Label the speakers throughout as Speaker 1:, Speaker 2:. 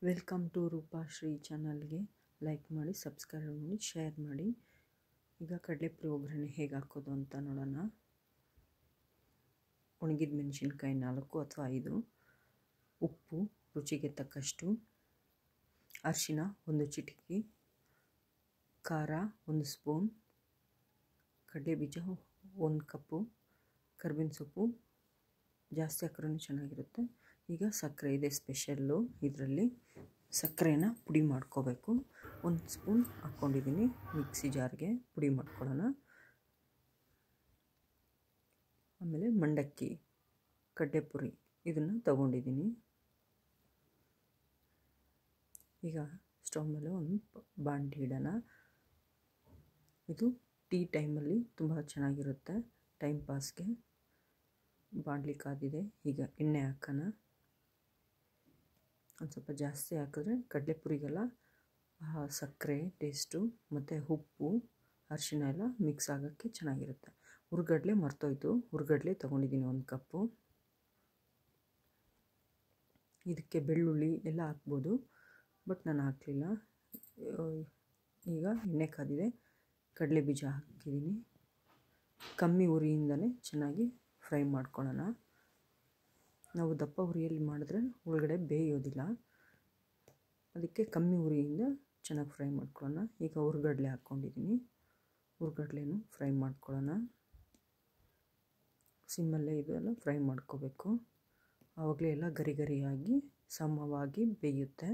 Speaker 1: welcome to ರೂಪಾಶ್ರೀ ಚಾನಲ್ಗೆ like ಮಾಡಿ subscribe ಮಾಡಿ ಶೇರ್ ಮಾಡಿ ಈಗ ಕಡಲೆಪುರಿ ಒಗ್ಗರಣೆ ಹೇಗೆ ಹಾಕೋದು ಅಂತ ನೋಡೋಣ ಒಣಗಿದ ಮೆಣಸಿನ್ಕಾಯಿ ನಾಲ್ಕು ಅಥವಾ ಐದು ಉಪ್ಪು ರುಚಿಗೆ ತಕ್ಕಷ್ಟು ಅರಿಶಿನ ಒಂದು ಚಿಟಿಕೆ ಖಾರ ಒಂದು ಸ್ಪೂನ್ ಕಡಲೆ ಬೀಜ ಒಂದು ಕಪ್ಪು ಕರ್ಬೇವಿನ ಸೊಪ್ಪು ಜಾಸ್ತಿ ಹಾಕ್ರೂ ಚೆನ್ನಾಗಿರುತ್ತೆ ಈಗ ಸಕ್ಕರೆ ಇದೆ ಸ್ಪೆಷಲ್ಲು ಇದರಲ್ಲಿ ಸಕ್ಕರೆನ ಪುಡಿ ಮಾಡ್ಕೋಬೇಕು ಒಂದು ಸ್ಪೂನ್ ಹಾಕ್ಕೊಂಡಿದ್ದೀನಿ ಮಿಕ್ಸಿ ಜಾರ್ಗೆ ಪುಡಿ ಮಾಡ್ಕೊಳ್ಳೋಣ ಆಮೇಲೆ ಮಂಡಕ್ಕಿ ಕಡ್ಲೆಪುರಿ ಇದನ್ನು ತಗೊಂಡಿದ್ದೀನಿ ಈಗ ಸ್ಟವ್ ಮೇಲೆ ಒಂದು ಬಾಂಡಿ ಇಡೋಣ ಇದು ಟೀ ಟೈಮಲ್ಲಿ ತುಂಬ ಚೆನ್ನಾಗಿರುತ್ತೆ ಟೈಮ್ ಪಾಸ್ಗೆ ಬಾಣಲಿ ಕಾದಿದೆ ಈಗ ಎಣ್ಣೆ ಹಾಕೋಣ ಒಂದು ಸ್ವಲ್ಪ ಜಾಸ್ತಿ ಹಾಕಿದ್ರೆ ಕಡಲೆಪುರಿಗೆಲ್ಲ ಸಕ್ಕರೆ ಟೇಸ್ಟು ಮತ್ತು ಉಪ್ಪು ಅರಿಶಿನ ಎಲ್ಲ ಮಿಕ್ಸ್ ಆಗೋಕ್ಕೆ ಚೆನ್ನಾಗಿರುತ್ತೆ ಹುರ್ಗಡ್ಲೆ ಮರ್ತೋಯ್ತು ಹುರ್ಗಡ್ಲೆ ತೊಗೊಂಡಿದ್ದೀನಿ ಒಂದು ಕಪ್ಪು ಇದಕ್ಕೆ ಬೆಳ್ಳುಳ್ಳಿ ಎಲ್ಲ ಹಾಕ್ಬೋದು ಬಟ್ ನಾನು ಹಾಕಲಿಲ್ಲ ಈಗ ಎಣ್ಣೆ ಕಾದಿದೆ ಕಡಲೆ ಬೀಜ ಹಾಕಿದ್ದೀನಿ ಕಮ್ಮಿ ಉರಿಯಿಂದನೇ ಚೆನ್ನಾಗಿ ಫ್ರೈ ಮಾಡ್ಕೊಳ್ಳೋಣ ನಾವು ದಪ್ಪ ಉರಿಯಲ್ಲಿ ಮಾಡಿದ್ರೆ ಒಳಗಡೆ ಬೇಯೋದಿಲ್ಲ ಅದಕ್ಕೆ ಕಮ್ಮಿ ಉರಿಯಿಂದ ಚೆನ್ನಾಗಿ ಫ್ರೈ ಮಾಡ್ಕೊಳ್ಳೋಣ ಈಗ ಹುರ್ಗಡ್ಲೆ ಹಾಕ್ಕೊಂಡಿದ್ದೀನಿ ಹುರ್ಗಡ್ಲೆನೂ ಫ್ರೈ ಮಾಡ್ಕೊಳ್ಳೋಣ ಸಿಮ್ಮಲ್ಲೇ ಇದೆಲ್ಲ ಫ್ರೈ ಮಾಡ್ಕೋಬೇಕು ಆವಾಗಲೇ ಎಲ್ಲ ಗರಿ ಗರಿಯಾಗಿ ಸಮವಾಗಿ ಬೇಯುತ್ತೆ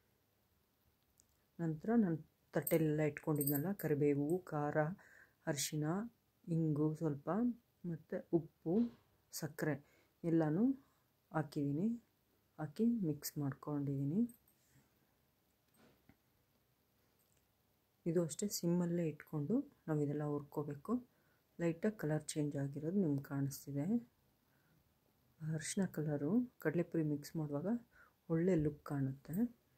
Speaker 1: ನಂತರ ನಾನು ತಟ್ಟೆಲೆಲ್ಲ ಇಟ್ಕೊಂಡಿದ್ನಲ್ಲ ಕರಿಬೇವು ಖಾರ ಅರಿಶಿನ ಇಂಗು ಸ್ವಲ್ಪ ಮತ್ತು ಉಪ್ಪು ಸಕ್ಕರೆ ಎಲ್ಲನೂ ಹಾಕಿದ್ದೀನಿ ಹಾಕಿ ಮಿಕ್ಸ್ ಮಾಡ್ಕೊಂಡಿದ್ದೀನಿ ಇದು ಅಷ್ಟೇ ಸಿಮ್ಮಲ್ಲೇ ಇಟ್ಕೊಂಡು ನಾವು ಇದೆಲ್ಲ ಹುರ್ಕೋಬೇಕು ಲೈಟಾಗಿ ಕಲರ್ ಚೇಂಜ್ ಆಗಿರೋದು ನಿಮ್ಗೆ ಕಾಣಿಸ್ತಿದೆ ಅರಿಶಿನ ಕಲರು ಕಡಲೆಪುರಿ ಮಿಕ್ಸ್ ಮಾಡುವಾಗ ಒಳ್ಳೆ ಲುಕ್ ಕಾಣುತ್ತೆ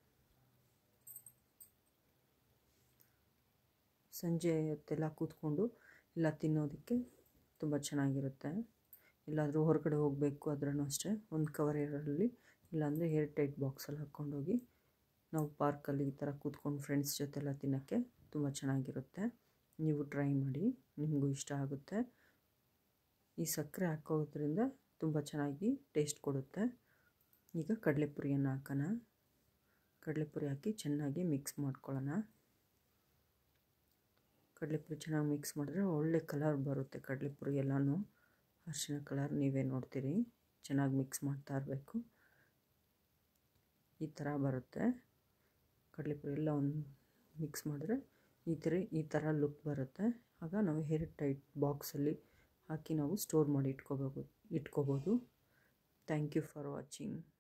Speaker 1: ಸಂಜೆ ಹೊತ್ತೆಲ್ಲ ಕೂತ್ಕೊಂಡು ಎಲ್ಲ ತಿನ್ನೋದಕ್ಕೆ ತುಂಬ ಚೆನ್ನಾಗಿರುತ್ತೆ ಎಲ್ಲಾದರೂ ಹೊರಗಡೆ ಹೋಗಬೇಕು ಅದ್ರೂ ಅಷ್ಟೇ ಒಂದು ಕವರ್ ಏರಲ್ಲಿ ಇಲ್ಲಾಂದರೆ ಏರ್ ಟೈಟ್ ಬಾಕ್ಸಲ್ಲಿ ಹಾಕ್ಕೊಂಡೋಗಿ ನಾವು ಪಾರ್ಕಲ್ಲಿ ಈ ಥರ ಕೂತ್ಕೊಂಡು ಫ್ರೆಂಡ್ಸ್ ಜೊತೆಲ್ಲ ತಿನ್ನೋಕ್ಕೆ ತುಂಬ ಚೆನ್ನಾಗಿರುತ್ತೆ ನೀವು ಟ್ರೈ ಮಾಡಿ ನಿಮಗೂ ಇಷ್ಟ ಆಗುತ್ತೆ ಈ ಸಕ್ಕರೆ ಹಾಕೋದ್ರಿಂದ ತುಂಬ ಚೆನ್ನಾಗಿ ಟೇಸ್ಟ್ ಕೊಡುತ್ತೆ ಈಗ ಕಡಲೆಪುರಿಯನ್ನು ಹಾಕೋಣ ಕಡಲೆಪುರಿ ಹಾಕಿ ಚೆನ್ನಾಗಿ ಮಿಕ್ಸ್ ಮಾಡ್ಕೊಳ್ಳೋಣ ಕಡಲೆಪುರಿ ಚೆನ್ನಾಗಿ ಮಿಕ್ಸ್ ಮಾಡಿದ್ರೆ ಒಳ್ಳೆ ಕಲರ್ ಬರುತ್ತೆ ಕಡಲೆಪುರಿ ಎಲ್ಲನೂ ಅರಿಶಿನ ಕಲರ್ ನೀವೇ ನೋಡ್ತೀರಿ ಚೆನ್ನಾಗಿ ಮಿಕ್ಸ್ ಮಾಡ್ತಾ ಇರಬೇಕು ಈ ಥರ ಬರುತ್ತೆ ಕಡಲೆಪುರಿ ಎಲ್ಲ ಒಂದು ಮಿಕ್ಸ್ ಮಾಡಿದ್ರೆ ಈ ಥರ ಈ ಥರ ಲುಕ್ ಬರುತ್ತೆ ಆಗ ನಾವು ಹೇರ್ ಟೈಟ್ ಬಾಕ್ಸಲ್ಲಿ ಹಾಕಿ ನಾವು ಸ್ಟೋರ್ ಮಾಡಿ ಇಟ್ಕೋಬೇಕು ಇಟ್ಕೋಬೋದು ಥ್ಯಾಂಕ್ ಯು ಫಾರ್ ವಾಚಿಂಗ್